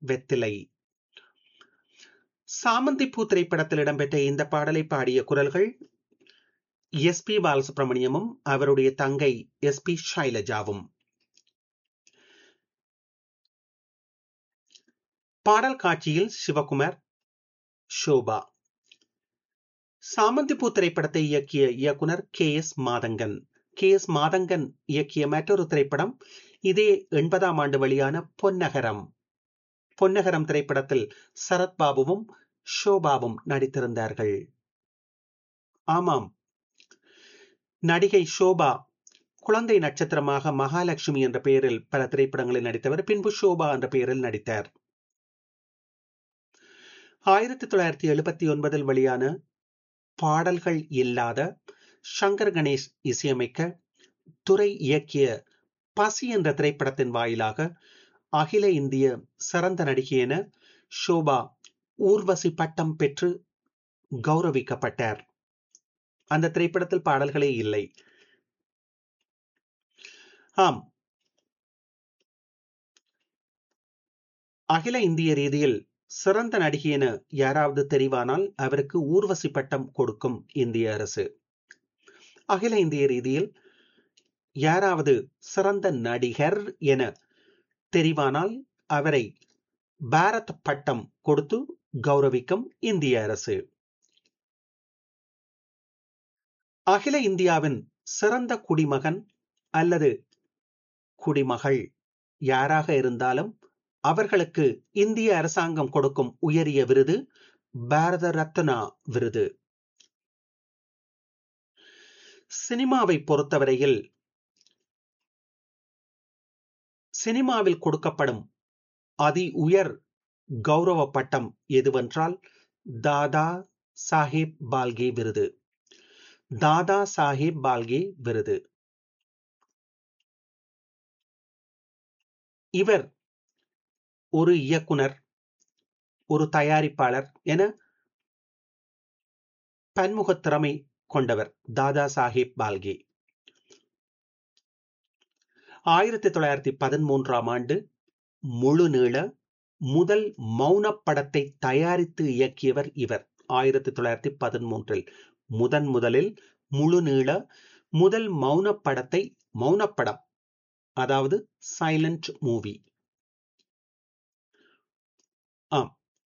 வெத்திலை சாமந்தி பூ திரைப்படத்தில் இடம்பெற்ற இந்த பாடலை பாடிய குரல்கள் எஸ் பி பாலசுப்ரமணியமும் அவருடைய தங்கை எஸ் பி ஷைலஜாவும் பாடல் காட்சியில் சிவகுமார் ஷோபா சாமந்திப்பூ திரைப்படத்தை இயக்கிய இயக்குனர் K S Mathangan K S Mathangan இயக்கிய மற்றொரு திரைப்படம் இதே எண்பதாம் ஆண்டு வெளியான பொன்னகரம் பொன்னகரம் திரைப்படத்தில் சரத்பாபுவும் ஷோபாவும் நடித்திருந்தார்கள் ஆமாம் நடிகை ஷோபா குழந்தை நட்சத்திரமாக மகாலட்சுமி என்ற பெயரில் பல திரைப்படங்களில் நடித்தவர் பின்பு ஷோபா என்ற பெயரில் நடித்தார் ஆயிரத்தி தொள்ளாயிரத்தி எழுபத்தி ஒன்பதில் வெளியான பாடல்கள் இல்லாத சங்கர் கணேஷ் இசையமைக்க துறை இயக்கிய பசி என்ற திரைப்படத்தின் வாயிலாக அகில இந்திய சிறந்த நடிகை என ஷோபா ஊர்வசி பட்டம் பெற்று கௌரவிக்கப்பட்டார் அந்த திரைப்படத்தில் பாடல்களே இல்லை ஆம் அகில இந்திய ரீதியில் சிறந்த நடிகை என யாராவது தெரிவானால் அவருக்கு ஊர்வசி பட்டம் கொடுக்கும் இந்திய அரசு அகில இந்திய ரீதியில் யாராவது சிறந்த நடிகர் என தெரிவானால் அவரை பாரத் பட்டம் கொடுத்து கௌரவிக்கும் இந்திய அரசு அகில இந்தியாவின் சிறந்த குடிமகன் அல்லது குடிமகள் யாராக இருந்தாலும் அவர்களுக்கு இந்திய அரசாங்கம் கொடுக்கும் உயரிய விருது பாரத ரத்னா விருது சினிமாவை பொறுத்தவரையில் சினிமாவில் கொடுக்கப்படும் அதி உயர் கௌரவ பட்டம் எதுவென்றால் தாதா சாஹேப் பால்கே விருது தாதா சாஹேப் பால்கே விருது இவர் ஒரு இயக்குனர் ஒரு தயாரிப்பாளர் என பன்முக திறமை கொண்டவர் தாதா சாஹேப் பால்கே ஆயிரத்தி தொள்ளாயிரத்தி பதிமூன்றாம் ஆண்டு முழு நீள முதல் மௌன படத்தை தயாரித்து இயக்கியவர் இவர் ஆயிரத்தி தொள்ளாயிரத்தி பதிமூன்றில் முதன் முதலில் முழு நீள முதல் மௌன படத்தை மௌனப்படம் அதாவது சைலண்ட் மூவி ஆம்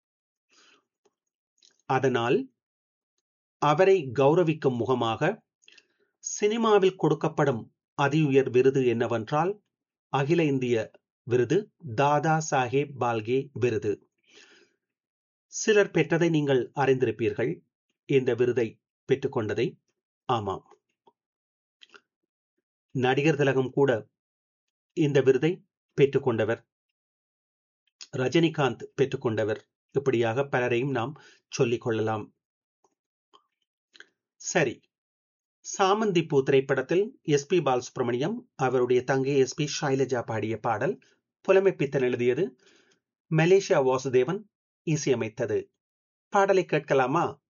அதனால் அவரை கௌரவிக்கும் முகமாக சினிமாவில் கொடுக்கப்படும் அதி உயர் விருது என்னவென்றால் அகில இந்திய விருது தாதா சாஹேப் பால்கே விருது சிலர் பெற்றதை நீங்கள் அறிந்திருப்பீர்கள் இந்த விருதை பெற்றுக்கொண்டதை ஆமாம் நடிகர் திலகம் கூட இந்த விருதை பெற்றுக்கொண்டவர் ரஜினிகாந்த் பெற்றுக்கொண்டவர் இப்படியாக பலரையும் நாம் சொல்லிக் கொள்ளலாம் சரி சாமந்தி பூ திரைப்படத்தில் எஸ் பி பாலசுப்ரமணியம் அவருடைய தங்கை எஸ் பி ஷைலஜா பாடிய பாடல் புலமைப்பித்தன் எழுதியது மலேசியா வாசுதேவன் இசையமைத்தது பாடலை கேட்கலாமா